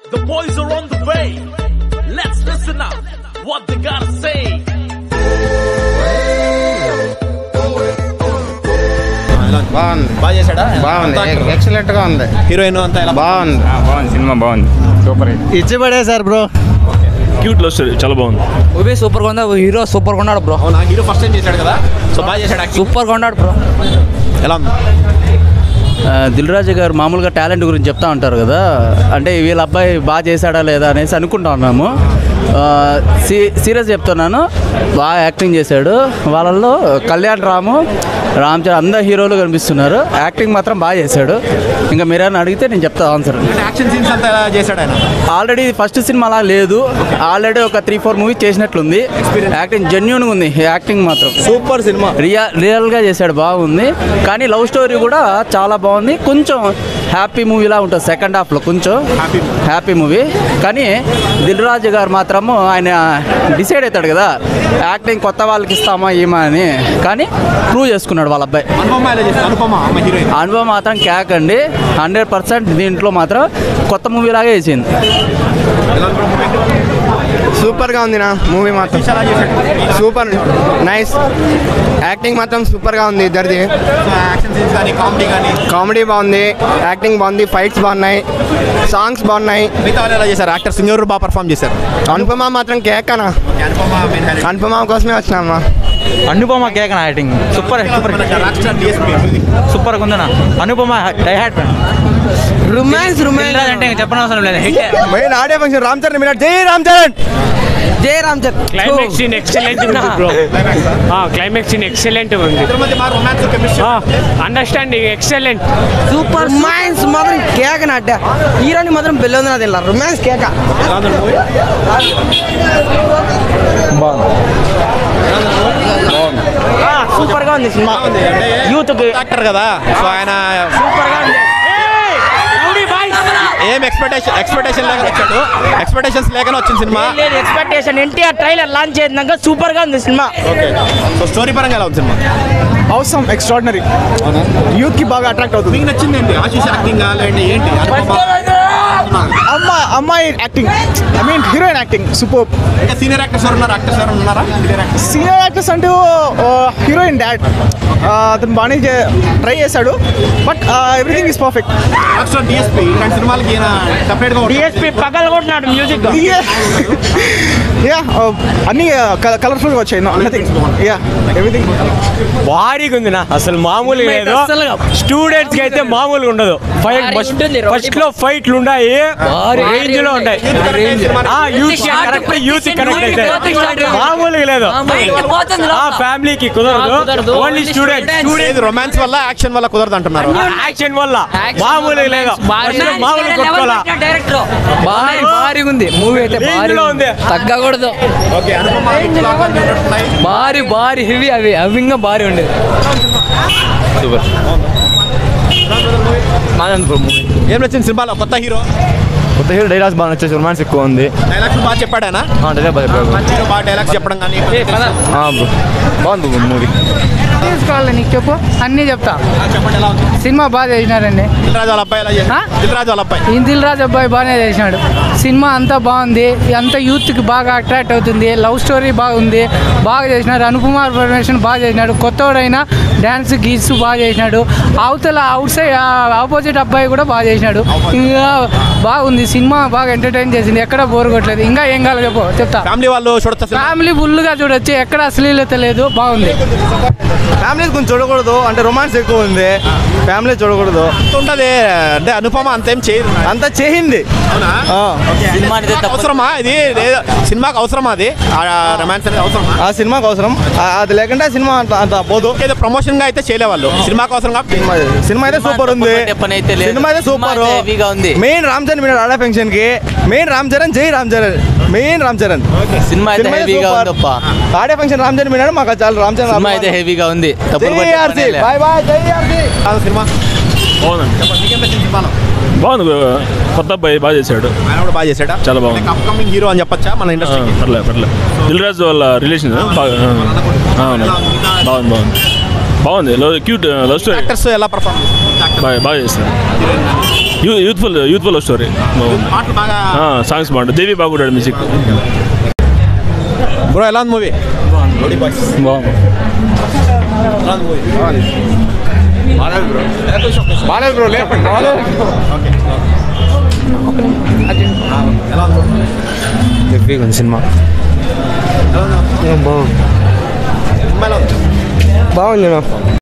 The boys are on the way. Let's listen up. What they gotta say. బాగుంది బాగా చేశాడా బాగుంది excellent గా ఉంది హీరోయిన్ అంతా ఎలా బాగుంది బాగుంది సినిమా బాగుంది సూపర్ హిట్ ఇచ్చి పడేశారు బ్రో క్యూట్ లవ్ స్టోరీ చాలా బాగుంది మూవీ సూపర్ గా ఉంది హీరో సూపర్ గా ఉన్నాడు బ్రో అవునా హీరో ఫస్ట్ టైం చేశాడు కదా సో బాగా చేశాడు యాక్టింగ్ సూపర్ గా ఉన్నాడు బ్రో ఎలా ఉంది దిల్ రాజు గారు మామూలుగా టాలెంట్ గురించి చెప్తా ఉంటారు కదా అంటే వీళ్ళ అబ్బాయి బాగా చేశాడా లేదా అనేసి అనుకుంటా ఉన్నాము ఆ, సీ సీరియస్ చెప్తున్నాను బాగా యాక్టింగ్ చేశాడు వాళ్ళల్లో కళ్యాణ్ రాము రామ్ చరణ్ అందరు హీరోలు కనిపిస్తున్నారు యాక్టింగ్ మాత్రం బాగా చేశాడు ఇంకా మీరేమైనా అడిగితే నేను చెప్తా ఆన్సర్ యాక్షన్ సీన్స్ అంతా ఎలా చేశాడు ఆయన ఆల్రెడీ ఫస్ట్ సినిమా అలా లేదు ఆల్రెడీ ఒక త్రీ ఫోర్ మూవీ చేసినట్లుంది యాక్టింగ్ జెన్యున్గా ఉంది యాక్టింగ్ మాత్రం సూపర్ సినిమా రియల్ రియల్గా చేశాడు బాగుంది కానీ లవ్ స్టోరీ కూడా చాలా బాగుంది కొంచెం హ్యాపీ మూవీలా ఉంటుంది సెకండ్ హాఫ్లో కొంచెం Happy. హ్యాపీ మూవీ కానీ దిల్ రాజు గారు మాత్రము ఆయన డిసైడ్ అవుతాడు కదా యాక్టింగ్ కొత్త వాళ్ళకి ఇస్తామా ఏమా అని కానీ ప్రూవ్ చేసుకున్నాడు వాళ్ళ అబ్బాయి అనుపమ ఎలా చేశాడు అనుపమ అమ్మ హీరోయిన్ అనుభవం మాత్రం క్యాక్ అండి హండ్రెడ్ పర్సెంట్ దీంట్లో మాత్రం కొత్త మూవీలాగే వేసింది సూపర్ గా ఉంది నా మూవీ మాత్రం ఎలా చేశాడు సూపర్ నైస్ యాక్టింగ్ మాత్రం సూపర్ గా ఉంది ఇద్దరిది యాక్షన్ సీన్స్ కానీ కామెడీ కానీ కామెడీ బాగుంది యాక్టింగ్ బాగుంది ఫైట్స్ బాగున్నాయి సాంగ్స్ బాగున్నాయి మిగతా వాళ్ళు ఎలా చేశారు యాక్టర్స్ ఎవరు బాగా పర్ఫామ్ చేశారు అనుపమ మాత్రం కేక్ అనా అనుపమ మెయిన్ హైలైట్ అనుపమ కోసమే వచ్చినామా అనుపమ కేక్ నా acting super super rock star DSP super గా ఉందన్న అనుపమ డైహాట్ రొమాన్స్ రొమాన్స్ అంటే ఇంకా చెప్పనవసరం లేదు hit main audio function Ram Charan minute జై రామ్ చరణ్ జై Ram Charan climax scene excellent ఉంది బ్రో క్లైమాక్స్ సీన్ ఎక్సలెంట్ ఉంది ఇద్దరి మధ్య మా romance chemistry understanding excellent super romance మాత్రం కేక నడ్డ హీరోని మాత్రం బెల్ ఉంది నాది రొమాన్స్ కేక సూపర్ గా ఉంది సినిమా యూత్ యాక్టర్ కదా సో ఆయన సూపర్ గా ఉంది ఏం ఎక్స్పెక్టేషన్ ఎక్స్పెక్టేషన్ లేక వచ్చాడు ఎక్స్పెక్టేషన్స్ లేకనే వచ్చింది సినిమా లేదు ఎక్స్పెక్టేషన్ ఎన్టీఆర్ ట్రైలర్ లాంచ్ చేసినాక సూపర్ గా ఉంది సినిమా ఓకే సో స్టోరీ పరంగా ఎలా ఉంది సినిమా అవసరం ఎక్స్ట్రాడినరీ యూత్ కి బాగా అట్రాక్ట్ అవుతుంది మీకు నచ్చింది ఏంటి ఆశీష్ యాక్టింగ్ లేదంటే ఏంటి అనుపమ? అమ్మాయి అమ్మాయి acting I mean heroine acting super ఇంకా సీనియర్ యాక్టర్స్ ఎవరు ఉన్నారు యాక్టర్స్ ఎవరు ఉన్నారా సీనియర్ యాక్టర్స్ సీనియర్ యాక్టర్స్ అంటూ హీరోయిన్ డాడ్ అతను బాగానే ట్రై చేశాడు but everything is perfect rock star DSP ఇలాంటి సినిమాలకి ఈయన సెపరేట్ గా డిఎస్పీ పగల కొట్టినాడు మ్యూజిక్ యా అన్ని కలర్ఫుల్గా వచ్చాయి నథింగ్ యా ఎవ్రీథింగ్ భారీగా ఉంది నా అసలు మామూలుగా లేదు స్టూడెంట్స్ కి అయితే మామూలుగా ఉండదు ఫైట్ ఫస్ట్ లో ఫైట్లు ఉన్నాయి రేంజ్ లో ఉంటాయి ఆ యూత్ కరెక్ట్ యూత్ కరెక్ట్ అయితే మామూలుగా లేదు ఆ ఫ్యామిలీకి కుదరదు ఓన్లీ స్టూడెంట్ ఇది రొమాన్స్ వల్ల యాక్షన్ వల్ల కుదరదు అంటున్నారు యాక్షన్ వల్ల మామూలుగా లేదు First లో మామూలుగా కొట్టుకోవాలా డైరెక్టర్ భారీ భారీగా ఉంది మూవీ అయితే Range భారీ లో ఉంది. తగ్గకూడదు ఓకే అనుపమ ఇట్లాగా ఉన్నట్టున్నాయి. భారీ భారీ హెవీ అవి అవి ఇంకా భారీ ఉండేది ఏం నచ్చింది సినిమాలో కొత్త హీరో కొత్త హీరో డైలాగ్స్ బాగా నచ్చేసి రొమాన్స్ ఎక్కువ ఉంది డైలాగ్స్ బాగా చెప్పాడానా డైలాగ్ హీరో బాగా డైలాగ్స్ చెప్పడం కానీ బాగుంది మూవీ తీసుకోవాలి నీకు చెప్పు అన్నీ చెప్తా చెప్పండి ఎలా ఉంది సినిమా బాగా చేసినారండి దిల్ రాజు వాళ్ళ అబ్బాయి ఎలా చేశాడు ఆ? దిల్ రాజు వాళ్ళ అబ్బాయి ఇందిల్ రాజ్ అబ్బాయి బాగానే చేసినాడు సినిమా అంతా బాగుంది అంతా యూత్కి బాగా అట్రాక్ట్ అవుతుంది లవ్ స్టోరీ బాగుంది బాగా చేసినాడు అనుకుమార్ పరమేశ్వరన్ బాగా చేసినాడు కొత్తవాడైనా డ్యాన్స్ గీస్ బాగా చేసినాడు అవతల అవుట్ సైడ్ ఆపోజిట్ అబ్బాయి కూడా బాగా చేసినాడు ఇంకా బాగుంది సినిమా బాగా ఎంటర్టైన్ చేసింది ఎక్కడ బోర్ కొట్టలేదు ఇంకా ఏం కావాలి చెప్పు చెప్తా ఫ్యామిలీ వాళ్ళు చూడొచ్చా సినిమా ఫ్యామిలీ ఫుల్గా చూడొచ్చు ఎక్కడ అశ్లీలత లేదు బాగుంది ఫ్యామిలీ కొంచెం చూడకూడదు అంటే రొమాన్స్ ఎక్కువ ఉంది ఫ్యామిలీ చూడకూడదు అంత ఉండదు అంటే అనుపమ అంతేం చేయదు అంతా చేయింది అవునా ఆ. సినిమా అనేది తప్పు అవసరమా ఇది లేదా సినిమాకి అవసరమా అది రొమాన్స్ అనేది అవసరమా ఆ సినిమాకి అవసరం ఆ- అది లేకుంటే ఆ సినిమా అంత అంత పోదు ఏదో ప్రమోషన్ గా అయితే చేయలే వాళ్ళు సినిమాకి అవసరం కాబట్టి సినిమా సినిమా అయితే సూపర్ ఉంది తప్పు పని అయితే లేదు. సినిమా అయితే సినిమా సూపర్ అయితే heavy గా ఉంది. మెయిన్ రామ్ చరణ్ మీద ఆడా ఫంక్షన్ కి మెయిన్ రామ్ చరణ్ జై రామ్ చరణ్ మెయిన్ రామ్ చరణ్ సినిమా అయితే హెవీగా ఉంది అప్ప ఆడే ఫంక్షన్ రామ్ చరణ్ మీద మాకు చాలు రామ్ చరణ్ సినిమా అయితే హెవీగా ఉంది తప్పులు జై పట్టే ఆర్సీ పనే లే. బాయ్ బాయ్ జై ఆర్సీ కాదు సినిమా బాగుందండి చెప్పండి మీకేం నచ్చింది సినిమాలో బాగుంది కొత్త అబ్బాయి బాగా చేశాడు ఆయన కూడా బాగా చేశాడా చాలా బాగుంది. అప్కమింగ్ హీరో అని చెప్పొచ్చా మన ఆ, ఇండస్ట్రీకి పర్లేదు పర్లేదు దిల్ రాజు వాళ్ళ రిలేషన్ బాగా ఆ, అవును బాగుంది బాగుంది బాగుంది love cute love story actors ఎలా పర్ఫార్మ్ బాగా బాగా చేస్తారు యూ యూత్ఫుల్ యూత్ఫుల్ స్టోరీ బాగుంది పాటలు బాగా సాంగ్స్ బాగుంటాయి దేవి బాగుంటాడు మ్యూజిక్ బ్రో ఎలా ఉంది మూవీ బాగాలేదు బ్రో లేపండి హెవీగా ఉంది సినిమా బాగుంది బాగుంది